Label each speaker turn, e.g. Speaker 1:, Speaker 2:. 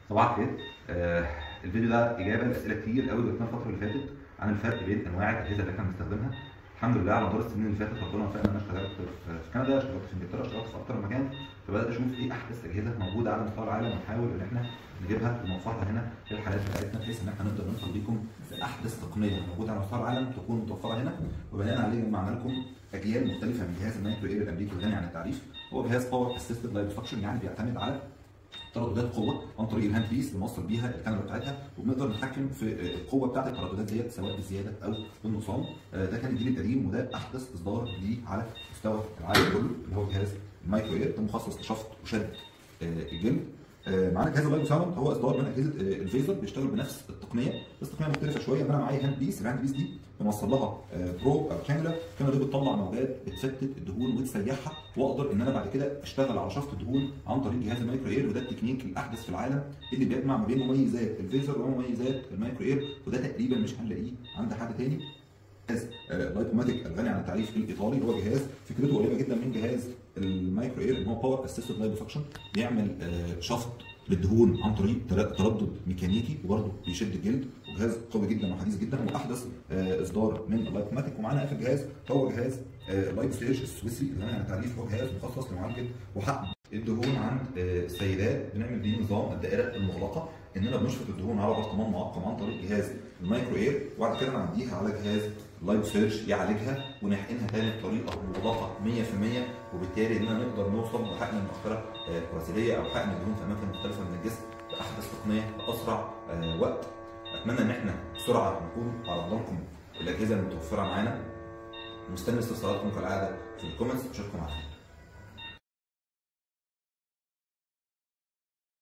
Speaker 1: صباح الخير آه الفيديو ده اجابه لاسئله كتير قوي جاتنا الفتره اللي فاتت عن الفرق بين انواع الاجهزه اللي احنا بنستخدمها الحمد لله على مدار السنين اللي فاتت ربنا وفقنا انا اشتغلت في كندا اشتغلت في انجلترا اشتغلت في اكتر من مكان فبدات اشوف ايه احدث اجهزه موجوده على مستوى العالم ونحاول ان احنا نجيبها ونوفرها هنا في الحالات بتاعتنا بحيث ان احنا نقدر نوصل ليكم باحدث تقنيه موجوده على مستوى العالم تكون متوفره هنا وبناء عليه جمعنا لكم اجيال مختلفه من جهاز المايكرو اير الامريكي الغني عن التعريف هو جهاز باور اسيستد لايف فاكشن يعني بيعتمد على ترددات قوه عن طريق الهاند بيس بنوصل بيها الكاميرا بتاعتها وبنقدر نتحكم في القوه بتاعت الترددات ديت سواء بالزياده او بالنقصان ده كان الجيل القديم وده احدث اصدار ليه على مستوى العالم كله اللي هو جهاز المايكرو اير ده مخصص لشفط وشد الجلد معانا جهاز اللايف ساوند هو اصدار من اجهزه الفيزر بيشتغل بنفس التقنيه بس تقنيه مختلفه شويه ان انا معايا هاند بيس الهاند بيس دي بنوصل لها بروب او كاميرا الكاميرا دي بتطلع موجات بتفتت الدهون وتسيحها واقدر ان انا بعد كده اشتغل على شفط الدهون عن طريق جهاز المايكرو اير وده التكنيك الاحدث في العالم اللي بيجمع ما بين مميزات الفيزر ومميزات المايكرو اير وده تقريبا مش هنلاقيه عند حد تاني جهاز لايكوماتيك الغني عن التعريف الايطالي هو جهاز فكرته قريبه جدا من جهاز المايكرو اير ان هو باور اسيستد لايف فاكشن بيعمل شفط للدهون عن طريق تردد ميكانيكي وبرده بيشد الجلد وجهاز قوي جدا وحديث جدا واحدث اصدار من اللايكوماتيك ومعانا اخر جهاز هو جهاز لايف ستيج السويسري الغني عن التعريف هو جهاز مخصص لمعالجه وحقن الدهون عند السيدات بنعمل بيه نظام الدائره المغلقه اننا بنشفط الدهون على برطمان معقم عن طريق جهاز المايكرو اير وبعد كده نعديها على جهاز لايف سيرش يعالجها ونحقنها تاني بطريقه مغلقه 100% وبالتالي اننا نقدر نوصل لحقن المؤخره الكراسيليه او حقن الدهون في اماكن مختلفه من الجسم باحدث تقنيه باسرع وقت اتمنى ان احنا بسرعه نكون عرضنا لكم الاجهزه المتوفره معانا مستني استفساراتكم كالعاده في الكومنتس اشوفكم على خير